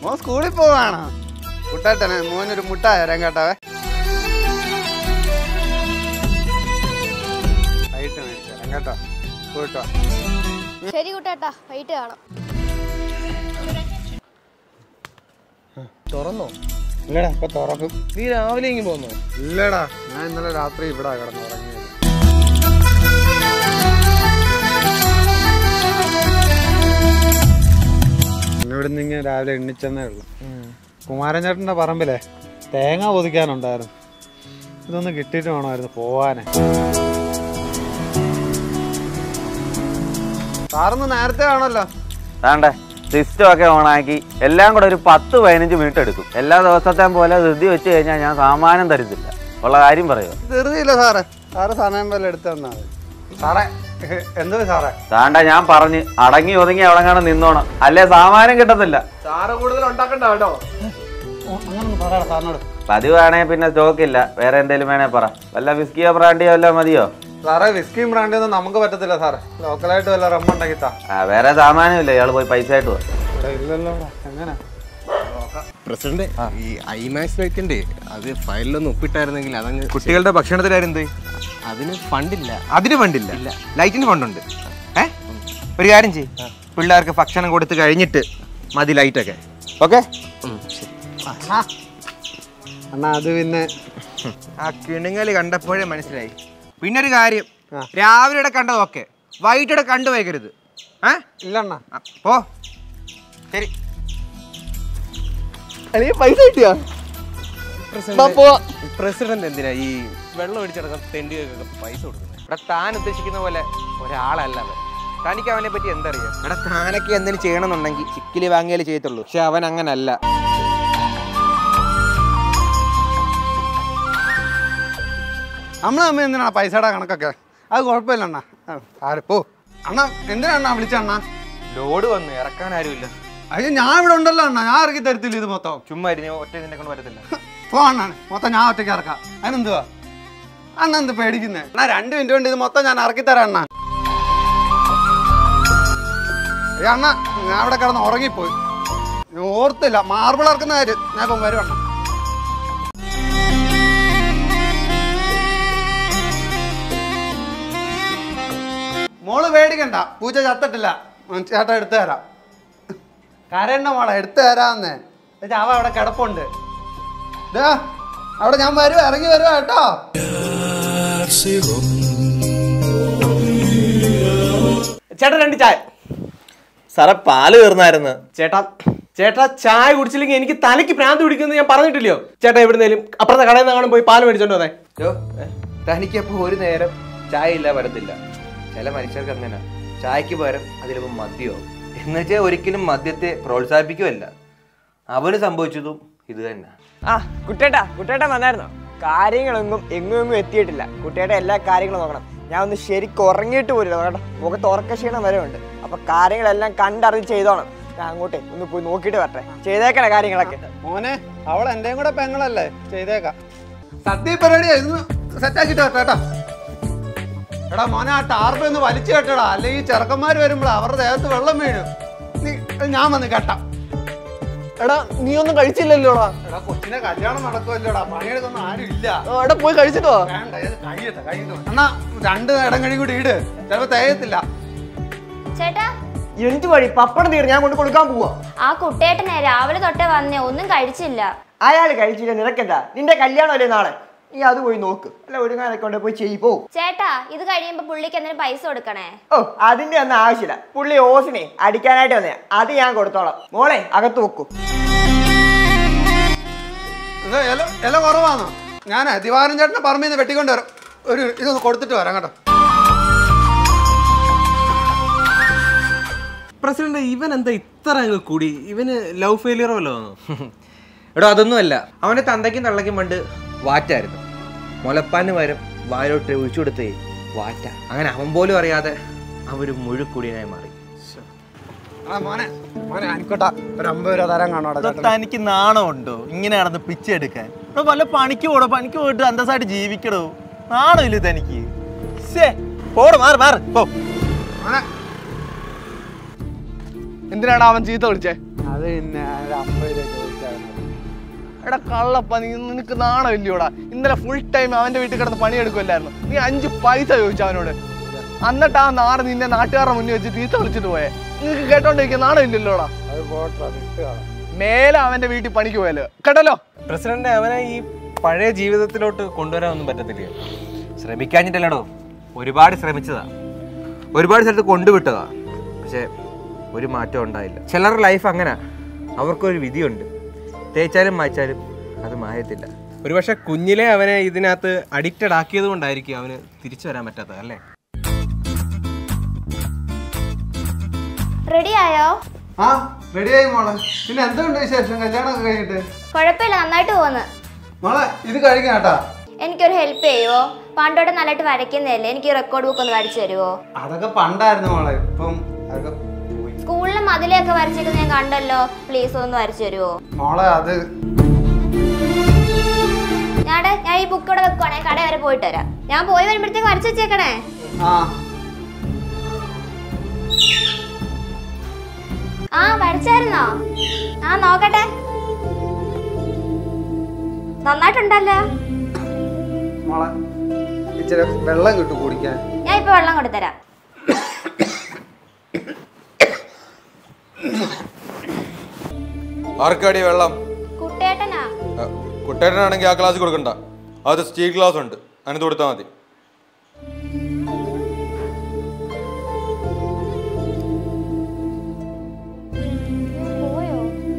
മോൻ സ്കൂളിൽ പോവാണോ കുട്ടാട്ടനെ മോനൊരു മുട്ടായ തരാം കേട്ടാവേ വൈകിട്ട് മേടിച്ചു തരാം കേട്ടോ കൂട്ടോ ശരി കുട്ടേട്ടാ വൈകിട്ട് കാണാം തുറന്നോ ഇല്ലടാ ഇപ്പൊ തുറക്കും നീ രാവിലെ ഇങ്ങ് പോന്നോ ഇല്ലടാ ഞാൻ ഇന്നലെ രാത്രി ഇവിടെ കിടന്ന് ഉറങ്ങിയത് ഇവിടുന്ന് ഇങ്ങനെ രാവിലെ എണ്ണിച്ചെന്നേ ഉള്ളു കുമാരൻ ചേട്ടന്റെ പറമ്പിലെ തേങ്ങ പൊതിക്കാനുണ്ടായിരുന്നു ഇതൊന്ന് കിട്ടിയിട്ട് വേണമായിരുന്നു പോവാനെ സാറൊന്ന് നേരത്തെ ആണല്ലോ താണ്ടേ സിസ്റ്റം ഒക്കെ ഓണാക്കി എല്ലാം കൂടെ ഒരു പത്ത് പതിനഞ്ച് മിനിറ്റ് എടുക്കും എല്ലാ ദിവസത്തെയും പോലെ ധൃതി വെച്ച് കഴിഞ്ഞാൽ ഞാൻ സാമാനം തരത്തില്ല ഉള്ള കാര്യം പറയുക ധൃതിയില്ല സാറേ സാറ് സമയം പോലെ എടുത്തു തന്നാ മതി സാറേ എന്തോ സാറേ താണ്ട ഞാൻ പറഞ്ഞ് അടങ്ങി ഒതുങ്ങി അവിടെ കാണാൻ നിന്നോണം അല്ലേ സാമാനം കിട്ടത്തില്ല സാറ് കൂടുതൽ ഉണ്ടാക്കണ്ട കേട്ടോ അങ്ങനെ പറയാം സാറിനോട് പതിവാണേ പിന്നെ സ്റ്റോക്ക് ഇല്ല വേറെ എന്തെങ്കിലും വേണേ പറ വല്ല വിസ്കിയോ ബ്രാൻഡിയോ വല്ല മതിയോ സാറേ വിസ്കിയും ബ്രാൻഡിയൊന്നും നമുക്ക് പറ്റത്തില്ല സാറേ ലോക്കലായിട്ട് വല്ല റമ്മ ഉണ്ടാക്കി താ ആ വേറെ സാമാനം ഇല്ല ഇയാൾ പോയി പൈസ ആയിട്ട് പോയി ഇവിടെ ഇല്ലല്ലോ ഇവിടെ. എങ്ങനെ പ്രസിഡന്റ് ഈ ഐമാക്സ് ലൈറ്റിന്റെ അത് ഫയലിലൊന്ന് ഒപ്പിട്ടായിരുന്നെങ്കിൽ അതങ്ങ് കുട്ടികളുടെ ഭക്ഷണത്തിലായിരുന്നു അതിന് ഫണ്ടില്ല അതിന് ഫണ്ടില്ല ലൈറ്റിന് ഫണ്ടുണ്ട് ഏ ഒരു കാര്യം ചെയ് പിള്ളേർക്ക് ഭക്ഷണം കൊടുത്ത് കഴിഞ്ഞിട്ട് മതി ലൈറ്റൊക്കെ ഓക്കെ അണ്ണാ അത് പിന്നെ ആ കിണുങ്ങല് കണ്ടപ്പോഴേ മനസ്സിലായി പിന്നെ ഒരു കാര്യം രാവിലെ ഇവിടെ കണ്ടത് ഓക്കെ വൈകിട്ട് കണ്ടു വയ്ക്കരുത് ഏ ഇല്ലണ്ണ ആ, പോ ശരി അല്ലെങ്കിൽ പൈസ കിട്ടിയാ പ്രസിഡന്റ് എന്തിനാ ഈ വെള്ളം ഒഴിച്ചടക്കം തെണ്ടിയൊക്കെ പൈസ കൊടുക്കുന്നത് ഇവിടെ താൻ ഉദ്ദേശിക്കുന്ന പോലെ ഒരാളല്ല അവൻ തനിക്ക് അവനെ പറ്റി എന്തറിയാം ഇവിടെ താനൊക്കെ എന്തിനു ചെയ്യണമെന്നുണ്ടെങ്കിൽ ചിക്കിലി വാങ്ങിയാലേ ചെയ്യത്തുള്ളൂ പക്ഷെ അവൻ അങ്ങനല്ല നമ്മളെ അമ്മ എന്തിനാണ് പൈസയുടെ കണക്കൊക്കെ അത് കുഴപ്പമില്ല അണ്ണാ ആ, സാറ് പോ അണ്ണ എന്തിനാ അണ്ണാ വിളിച്ച അണ്ണാ ലോഡ് വന്നു ഇറക്കാൻ ആരുമില്ല അയ്യോ ഞാൻ ഇവിടെ ഉണ്ടല്ലോ അണ്ണാ ഞാൻ ഇറക്കി തരത്തില്ല ഇത് മൊത്തം ചുമ്മാ ഇരുന്ന് ഒറ്റ ഇതിനെ കൊണ്ട് വരത്തില്ല പോ അണ്ണാ മൊത്തം ഞാൻ ഒറ്റയ്ക്ക് ഇറക്കാം അതിനെന്തുവാ അണ്ണ എന്ത് പേടിക്കുന്നേ അണ്ണാ രണ്ട് മിനിറ്റ് കൊണ്ട് ഇത് മൊത്തം ഞാൻ ഇറക്കി തരാം അണ്ണാ ഏ അണ്ണ ഞാൻ അവിടെ കിടന്ന് ഉറങ്ങിപ്പോയി ഞാൻ ഓർത്തില്ല മാർബിൾ ഇറക്കുന്ന കാര്യം ഞാൻ ഇപ്പം വരും അണ്ണ മോള് പേടിക്കണ്ട പൂച്ച ചത്തിട്ടില്ല ഉം, ചേട്ടാ എടുത്തു തരാം കരണ്ട മോളെ എടുത്തു തരാന്നേ എന്നുവെച്ചാ അവ അവിടെ കിടപ്പുണ്ട് ദാ, അവിടെ ഞാൻ വരുവാ ഇറങ്ങി വരുവാ കേട്ടോ ചേട്ടാ രണ്ട് ചായ സാറേ പാല് തീർന്നായിരുന്നു ചേട്ടാ ചേട്ടാ ചായ കുടിച്ചില്ലെങ്കിൽ എനിക്ക് തലയ്ക്ക് ഭ്രാന്ത് പിടിക്കുന്നത് ഞാൻ പറഞ്ഞിട്ടില്ലയോ ചേട്ടാ എവിടുന്നേലും അപ്പുറത്തെ കടയിൽ നിന്ന് കാണും പോയി പാല് മേടിച്ചോണ്ട് വന്നേ തനിക്കപ്പോ ഒരു നേരം ചായ ഇല്ല വരത്തില്ല ചില മനുഷ്യർക്ക് അങ്ങനെ ചായക്ക് പകരം അതിലിപ്പോ മദ്യമോ എന്നുവെച്ചാൽ ഒരിക്കലും മദ്യത്തെ പ്രോത്സാഹിപ്പിക്കുമല്ല അവന് സംഭവിച്ചതും ഇത് തന്നെ ആ കുട്ടേട്ടാ കുട്ടേട്ടൻ വന്നായിരുന്നോ കാര്യങ്ങളൊന്നും എങ്ങും എങ്ങും എത്തിയിട്ടില്ല കുട്ടിയുടെ എല്ലാ കാര്യങ്ങളും നോക്കണം ഞാൻ ഒന്ന് ശരിക്കും ഉറങ്ങിയിട്ട് പോരില്ല കേട്ടോ മുഖത്ത് ഉറക്ക ക്ഷീണം വരെ ഉണ്ട് അപ്പൊ കാര്യങ്ങളെല്ലാം കണ്ടറിഞ്ഞ് ചെയ്തോണം ഞാൻ അങ്ങോട്ടേ ഒന്ന് പോയി നോക്കിയിട്ട് വരട്ടെ ചെയ്തേക്കണ കാര്യങ്ങളൊക്കെ മോനെ അവൾ എന്റെയും കൂടെ പെങ്ങളല്ലേ ചെയ്തേക്കാം സദ്യ പരിപാടിയാ ഇന്ന് സെറ്റാക്കിട്ട് വരട്ടെ കേട്ടോ എടാ മോനെ ആ ടാർപ്പ് ഒന്ന് വലിച്ചു കെട്ടടാ അല്ലെങ്കിൽ ചെറുക്കന്മാർ വരുമ്പോൾ അവരുടെ ദേഹത്ത് വെള്ളം വീഴും നീ ഞാൻ വന്ന് കെട്ടാം എടാ നീ ഒന്നും കഴിച്ചില്ലല്ലോടാ എടാ കൊച്ചിനെ കല്യാണം നടക്കുമല്ലോടാ പണിയെടുക്കുന്ന ആരും ഇല്ല എടാ പോയി കഴിച്ചിട്ടോ വേണ്ട ഇത് കഴിയട്ടെ കഴിയട്ടെ എന്നാ രണ്ട് ഇടം കഴി കൂടി ഇട് ചിലപ്പോ തികയത്തില്ല ചേട്ടാ എന്ത് വഴി പപ്പടം തീർ ഞാൻ കൊണ്ട് കൊടുക്കാൻ പോവാ ആ കുട്ടേട്ടനെ രാവിലെ തൊട്ടേ വന്നേ ഒന്നും കഴിച്ചില്ല അയാൾ കഴിച്ചില്ല നിനക്കെന്താ നിന്റെ കല്യാണം അല്ലേ നാളെ നീ അത് പോയി നോക്ക് അല്ല ഒരു കാലൊക്കെ കൊണ്ട് പോയി ചെയ്യ് പോ ചേട്ടാ ഇത് കഴിയുമ്പോ പുള്ളിക്ക് എന്തെങ്കിലും പൈസ കൊടുക്കണേ ഓ അതിന്റെ ഒന്നും ആവശ്യമില്ല പുള്ളി ഓസിനെ അടിക്കാനായിട്ട് വന്നേ അത് ഞാൻ കൊടുത്തോളാം മോളെ അകത്ത് വെക്കൂ ഇത് ഇല ഇല കുറവാണോ ഞാൻ ദിവാരൻ ചേട്ടനെ പറമ്പിൽ നിന്ന് വെട്ടിക്കൊണ്ട് വരാം ഒരു ഇതൊന്ന് കൊടുത്തിട്ട് വരാം കേട്ടോ പ്രസിഡന്റ് ഇവൻ എന്താ ഇത്ര അങ്ങ് കൂടി ഇവന് ലവ് ഫെയിലിയർ വല്ലോ എടോ അതൊന്നുമല്ല അവന്റെ തന്തയ്ക്കും തള്ളയ്ക്കും പണ്ട് വാറ്റായിരുന്നു മുലപ്പാന് പകരം വായിലോട്ട് ഒഴിച്ചു കൊടുത്തേ വാറ്റ അങ്ങനെ അവൻ പോലും അറിയാതെ അവര് മുഴുക്കുടിയനായി മാറി ആ മോനെ മോനെ അനിക്കോട്ടാ ഒരു അമ്പത് രൂപ തരാൻ കാണോടാ ചേട്ടന്. തനിക്ക് നാണമുണ്ടോ ഇങ്ങനെ നടന്ന് പിച്ചെടുക്കാൻ ഇവിടെ വല്ല പണിക്ക് പോടോ പണിക്ക് പോയിട്ട് അന്തസ്സായിട്ട് ജീവിക്കടോ നാണമില്ല തനിക്ക് ശേ പോട് മാറി മാറി പോ മോനെ എന്തിനാണ് അവൻ ചീത്ത വിളിച്ചേ അത് അത് പിന്നെ ഒരു അമ്പത് രൂപ ചോദിച്ചാൽ എടാ കള്ളപ്പ നീ നിനക്ക് നാണമില്ലയോടാ ഇന്നലെ ഫുൾ ടൈം അവന്റെ വീട്ടിൽ കിടന്ന് പണിയെടുക്കുമല്ലായിരുന്നു നീ അഞ്ച് പൈസ ചോദിച്ചു അവനോട് എന്നിട്ട് ആ നാട് നിന്നെ നാട്ടുകാരുടെ മുന്നിൽ വെച്ച് തീറ്റ വിളിച്ചിട്ട് പോയെ നിനക്ക് കേട്ടോണ്ടിരിക്കുന്ന നാണമില്ലല്ലോടാ അത് പോട്ടോ വിട്ട് കളാം മേലെ അവന്റെ വീട്ടിൽ പണിക്ക് പോയല്ലോ കേട്ടല്ലോ പ്രസിഡന്റ് അവനെ ഈ പഴയ ജീവിതത്തിലോട്ട് കൊണ്ടുവരാനൊന്നും പറ്റത്തില്ല ശ്രമിക്കാഞ്ഞിട്ടല്ലടോ ഒരുപാട് ശ്രമിച്ചതാ ഒരുപാട് സ്ഥലത്ത് കൊണ്ടുവിട്ടതാ പക്ഷെ ഒരു മാറ്റം ഉണ്ടായില്ല ചിലരുടെ ലൈഫ് അങ്ങനെ അവർക്കൊരു വിധിയുണ്ട് തേച്ചാലും മായ്ച്ചാലും അത് മായത്തില്ല ഒരുപക്ഷെ കുഞ്ഞിലെ അവനെ ഇതിനകത്ത് അഡിക്റ്റഡ് ആക്കിയത് കൊണ്ടായിരിക്കും അവന് തിരിച്ചു വരാൻ പറ്റാത്തത് അല്ലേ റെഡി ആയോ ആ റെഡിയായി മോളെ പിന്നെ എന്തുണ്ട് വിശേഷം കല്യാണമൊക്കെ കഴിഞ്ഞിട്ട് കുഴപ്പമില്ല നന്നായിട്ട് പോന്ന് മോളെ ഇത് കഴിക്കാം കേട്ടാ എനിക്കൊരു ഹെൽപ്പ് ചെയ്യുവോ പണ്ടോട്ട് നല്ലതായിട്ട് വരയ്ക്കുന്നതല്ലേ എനിക്ക് റെക്കോർഡ് ബുക്ക് ഒന്ന് വരച്ചു തരുമോ അതൊക്കെ പണ്ടായിരുന്നു മോളെ ഇപ്പം അതൊക്കെ പോയി സ്കൂളിലെ മതിലൊക്കെ വരച്ചിരിക്കുന്നത് ഞാൻ കണ്ടല്ലോ പ്ലീസ് ഒന്ന് വരച്ചു തരുമോ മോളെ അത് ഞാടെ ഞാൻ ഈ ബുക്ക് ഇവിടെ വെക്കുവാണേ കട വരെ പോയിട്ട് വരാം ഞാൻ പോയി വരുമ്പോഴത്തേക്ക് വരച്ചു വെച്ചേക്കണേ ആ ആ വരച്ചായിരുന്നോ ആ നോക്കട്ടെ നന്നായിട്ടുണ്ടല്ലോ മോളെ ഇച്ചിരി വെള്ളം കിട്ടും കുടിക്കാൻ ഞാൻ ഇപ്പൊ വെള്ളം കൊടുത്തരാം ആർക്കാടി വെള്ളം കുട്ടേട്ടനാ ആ, കുട്ടേട്ടനാണെങ്കിൽ ആ ഗ്ലാസ് കൊടുക്കണ്ട അത് സ്റ്റീൽ ഗ്ലാസ് ഉണ്ട് അതിനകത്ത് കൊടുത്താൽ മതി പോയോ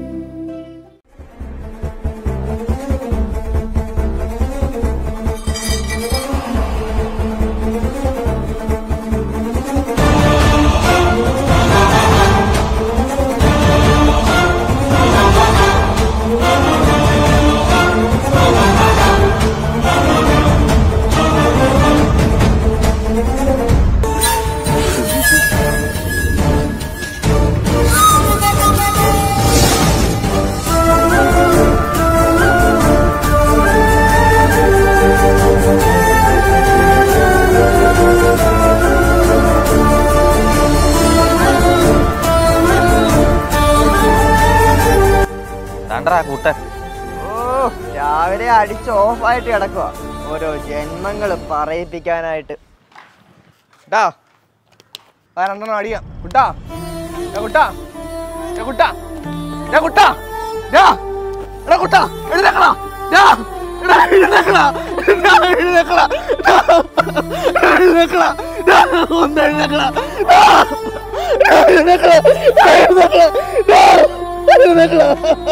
കണ്ടടാ കൂട്ടൻ ഓ രാവിലെ അടിച്ച് ഓഫായിട്ട് കിടക്കുക ഓരോ ജന്മങ്ങൾ പറയിപ്പിക്കാനായിട്ട് ടാ ആ രണ്ടെണ്ണം അടിയാം കുട്ടാ ഡാ കുട്ടാ ഡാ കുട്ടാ ഡാ കുട്ടാ ഡാ എടാ കുട്ടാ എഴുന്നേക്കടാ ഡാ എടാ എഴുന്നേക്കടാ ഡാ എഴുന്നേക്കടാ ഡാ എഴുന്നേക്കടാ ഡാ ഒന്ന് എഴുന്നേക്കടാ ഡാ എഴുന്നേക്കടാ ഡാ എഴുന്നേക്കടാ ഡാ എഴുന്നേക്കടാ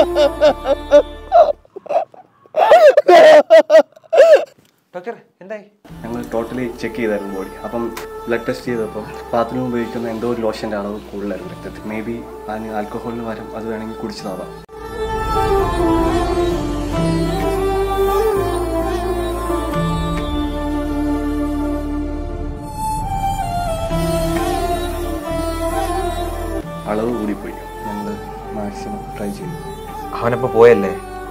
ഡോക്ടർ എന്തായി ഞങ്ങൾ ടോട്ടലി ചെക്ക് ചെയ്തായിരുന്നു ബോഡി അപ്പം ബ്ലഡ് ടെസ്റ്റ് ചെയ്തപ്പോൾ ബാത്റൂം ഉപയോഗിക്കുന്ന എന്തോ ഒരു ലോഷൻ്റെ അളവ് കൂടുതലായിരുന്നു രക്തത്തിൽ മേ ബി അതിന് ആൽക്കഹോളിന് പകരം അത് വേണമെങ്കിൽ കുടിച്ചതാവാം അളവ് കൂടിപ്പോയി ഞങ്ങൾ മാക്സിമം ട്രൈ ചെയ്തു അവനപ്പോ പോയല്ലേ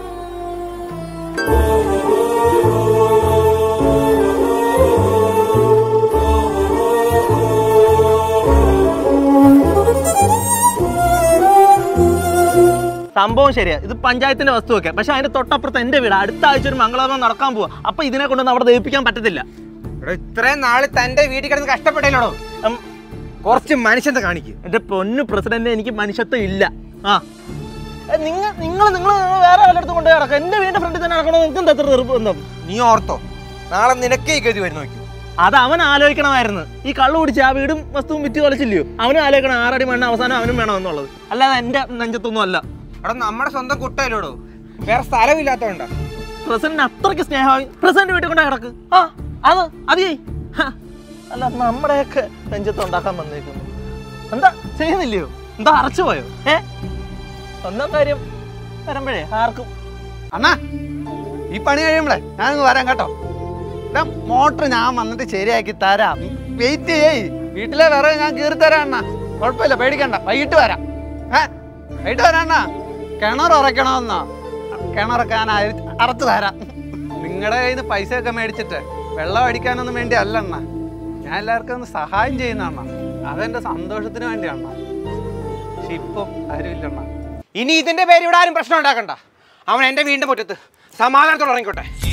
സംഭവം ശരിയാ ഇത് പഞ്ചായത്തിന്റെ വസ്തുവൊക്കെ പക്ഷെ അതിന്റെ തൊട്ടപ്പുറത്ത് എന്റെ വീട് അടുത്ത ആഴ്ച ഒരു മംഗളാപം നടക്കാൻ പോവാ അപ്പൊ ഇതിനെ കൊണ്ടൊന്നും അവിടെ ദഹിപ്പിക്കാൻ പറ്റത്തില്ല എടോ ഇത്രയും നാള് തന്റെ വീട്ടിൽ കിടന്ന് കഷ്ടപ്പെട്ടില്ലടോ ഉം, കുറച്ച് മനുഷ്യന്റെ കാണിക്കും എന്റെ പൊന്നു പ്രസിഡന്റ് എനിക്ക് മനുഷ്യത്വം ഇല്ല ആ നിങ്ങൾ നിങ്ങൾ നിങ്ങൾ വേറെ വല്ലയിടത്തും കൊണ്ടുപോയി നടക്കാം എന്റെ വീടിന്റെ ഫ്രണ്ടിൽ തന്നെ നടക്കണോ നിങ്ങൾക്ക് എന്താ എത്ര നിർബന്ധം നീ ഓർത്തോ നാളെ നിനക്കേ ഈ ഗതി വരും നോക്കൂ അത് അവൻ ആലോചിക്കണമായിരുന്നു ഈ കള്ളു കുടിച്ച് ആ വീടും വസ്തുവും വിറ്റ് തൊലച്ചില്ലയോ അവനും ആലോചിക്കണം ആറടി മണ്ണ് അവസാനം അവനും വേണമെന്നുള്ളത് അല്ലാതെ എന്റെ നെഞ്ചത്തൊന്നും അല്ല എടാ നമ്മുടെ സ്വന്തം കുട്ടയിലോടോ വേറെ സ്ഥലമില്ലാത്തോണ്ടാ പ്രസിഡന്റ് അത്രയ്ക്ക് സ്നേഹമായി പ്രസിഡന്റ് വീട്ടിൽ കൊണ്ട് കിടക്ക് ആ അത് അതേ അല്ല നമ്മുടെയൊക്കെ നെഞ്ചത്ത് ഉണ്ടാക്കാൻ വന്നേക്കുന്നു എന്താ ചെയ്യുന്നില്ലയോ എന്താ അറച്ചു പോയോ ഏ സ്വന്തം കാര്യം വരുമ്പോഴേ ആർക്കും അണ്ണാ ഈ പണി കഴിയുമ്പളേ ഞാനങ്ങ് വരാം കേട്ടോ മോട്ടർ ഞാൻ വന്നിട്ട് ശരിയാക്കി തരാം വെയിറ്റ് ചെയ്യ് വീട്ടിലെ വിറക് ഞാൻ കീറി തരാം അണ്ണാ കുഴപ്പമില്ല പേടിക്കണ്ട വൈകിട്ട് വരാം ഏ വൈകിട്ട് വരാം അണ്ണാ കിണർ ഉറയ്ക്കണമെന്നോ കിണറൊക്കെ ഞാൻ അരി- അറച്ചു തരാം നിങ്ങളുടെ കയ്യിൽ നിന്ന് പൈസയൊക്കെ മേടിച്ചിട്ട് വെള്ളം അടിക്കാനൊന്നും വേണ്ടി അല്ല അണ്ണാ ഞാൻ എല്ലാവർക്കും ഒന്ന് സഹായം ചെയ്യുന്ന അണ്ണാ അതെന്റെ സന്തോഷത്തിന് വേണ്ടിയാണ് പക്ഷെ ഇപ്പം ആരുമില്ല അണ്ണാ ഇനി ഇതിന്റെ പേര് ഇവിടെ ആരും പ്രശ്നം ഉണ്ടാക്കണ്ട അവൻ എൻ്റെ വീടിന്റെ മുറ്റത്ത് സമാധാനത്തോടെ ഇറങ്ങിക്കോട്ടെ